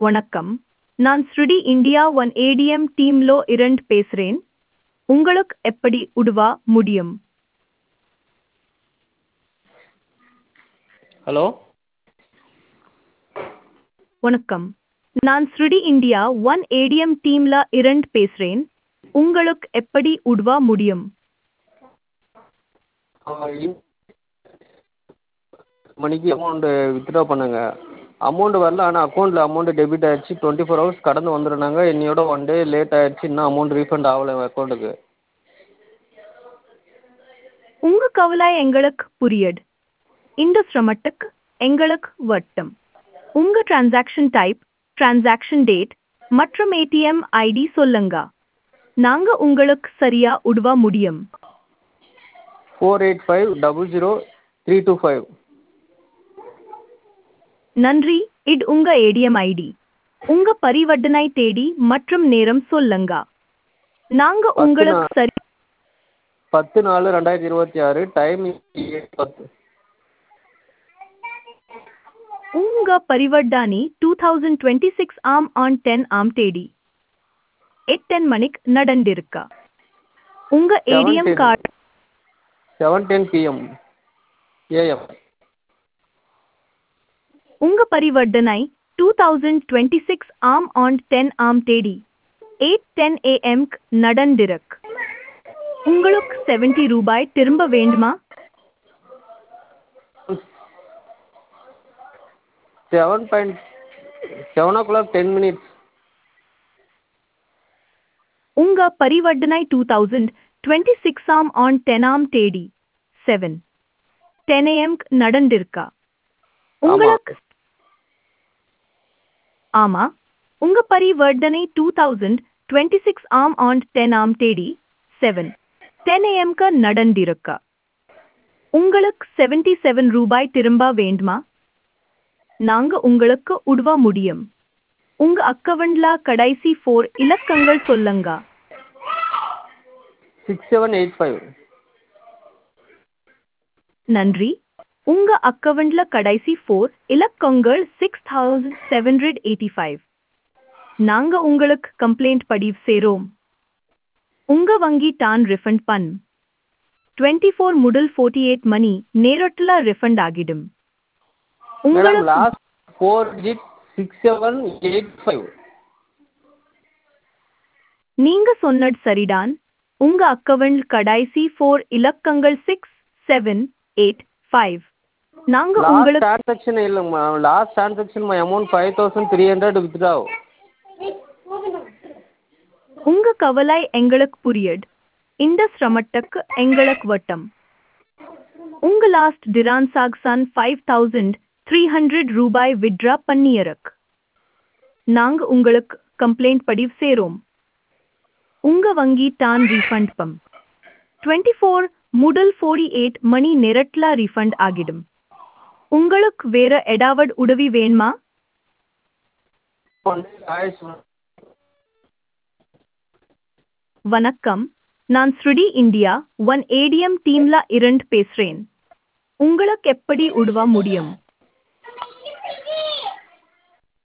வணக்கம் நான் ஸ்ருடி இந்தியா ஒன் ஏடிஎம் டீம்லோ இரண்டு பேசுறேன் உங்களுக்கு எப்படி உதவ முடியும் ஹலோ வணக்கம் நான் ஸ்ருடி இந்தியா ஒன் ஏடிஎம் டீம்ல இரண்டு பேசுறேன் உங்களுக்கு எப்படி உதவ முடியும் மணிக்கு அமௌண்ட்டு வித்ட்ரா பண்ணேங்க அமௌண்ட் வரல ஆனால் அக்கௌண்ட்டில் அமௌண்ட் டெபிட் ஆயிடுச்சு டுவெண்ட்டி ஃபோர் ஹவர்ஸ் கடந்து வந்துடுனாங்க இன்னையோட ஒன் டே லேட் ஆயிடுச்சு இன்னும் அமௌண்ட் ரீஃபண்ட் ஆகல என் அக்கௌண்ட்டுக்கு உங்க கவலை எங்களுக்கு புரியுது இந்த சிரமத்துக்கு எங்களுக்கு வட்டம் உங்க டிரான்சாக்ஷன் டைப் டிரான்சாக்ஷன் டேட் மற்றும் ஏடிஎம் ஐடி சொல்லுங்க நாங்க உங்களுக்கு சரியா உதவ முடியும் four eight five double zero three two five நன்றி இது உங்க ஏடிஎம் ஐடி உங்க பரிவர்த்தனை தேதி மற்றும் நேரம் சொல்லுங்க நாங்க உங்களுக்கு சரி பத்து நாலு ரெண்டாயிரத்தி இருபத்தி ஆறு டைம் பத்து உங்க பரிவர்த்தனை டூ தௌசண்ட் டுவெண்ட்டி சிக்ஸ் ஆம் ஆன் டென் ஆம் தேதி எட் டென் மணிக்கு நடந்திருக்கா உங்க ATM 10. Card seven ten PM AM உங்க பரிவர்த்தனை டூ தௌசண்ட் டுவெண்ட்டி சிக்ஸ் ஆம் ஆன் டென் ஆம் தேதி எயிட் டென் ஏஎம் நடந்திருக்கு உங்களுக்கு செவன்டி ரூபாய் திரும்ப வேண்டுமா seven point seven o'clock ten minutes உங்க பரிவர்த்தனை டூ தௌசண்ட் டுவெண்ட்டி சிக்ஸ் ஆம் ஆன் டென் ஆம் தேதி செவன் டென் ஏஎம் நடந்திருக்கா உங்களுக்கு ஆமா உங்க பரிவர்த்தனை டூ தௌசண்ட் டுவெண்ட்டி சிக்ஸ் ஆம் ஆன் டென் ஆம் தேதி செவன் டென் ஏஎம்க்கு நடந்திருக்கா உங்களுக்கு செவன்டி செவன் ரூபாய் திரும்ப வேண்டுமா நாங்க உங்களுக்கு உதவ முடியும் உங்க அக்கவுண்ட்ல கடைசி ஃபோர் இலக்கங்கள் சொல்லுங்க சிக்ஸ் செவன் எயிட் ஃபைவ் நன்றி உங்க அக்கவுண்ட்ல கடைசி ஃபோர் இலக்கங்கள் six thousand seven hundred eighty five நாங்க உங்களுக்கு கம்ப்ளைண்ட் பதிவு செய்றோம் உங்க வங்கி தான் ரிஃபண்ட் பண் டுவெண்ட்டி ஃபோர் முதல் ஃபோர்ட்டி எயிட் மணி நேரத்தில் ரிஃபண்ட் ஆகிடும் மேடம் உங்களுக்கு last four digit six seven eight five நீங்க சொன்னது சரிதான் உங்க அக்கவுண்ட் கடைசி ஃபோர் இலக்கங்கள் சிக்ஸ் செவன் எயிட் ஃபைவ் நாங்க லாஸ்ட் உங்களுக்கு டிரான்சாக்ஷன் இல்லைம்மா last transaction my amount five thousand three hundred withdraw உங்க கவலை எங்களுக்கு புரியுது இந்த சிரமத்துக்கு எங்களுக்கு வட்டம் உங்க last transaction five thousand three hundred ரூபாய் வித்ட்ரா பண்ணியிருக்கு நாங்க உங்களுக்கு கம்ப்ளைண்ட் பதிவு செய்றோம் உங்க வங்கி தான் ரீஃபண்ட் பம் டுவெண்ட்டி ஃபோர் முதல் ஃபோர்டி எயிட் மணி நேரத்தில் ரீஃபண்ட் ஆகிடும் உங்களுக்கு வேற ஏதாவது உதவி வேணுமா வணக்கம் நான் ஸ்ருடி இந்தியா ஒன் ஏடிஎம் டீம்ல இரண்டு பேசுறேன் உங்களுக்கு எப்படி உதவ முடியும்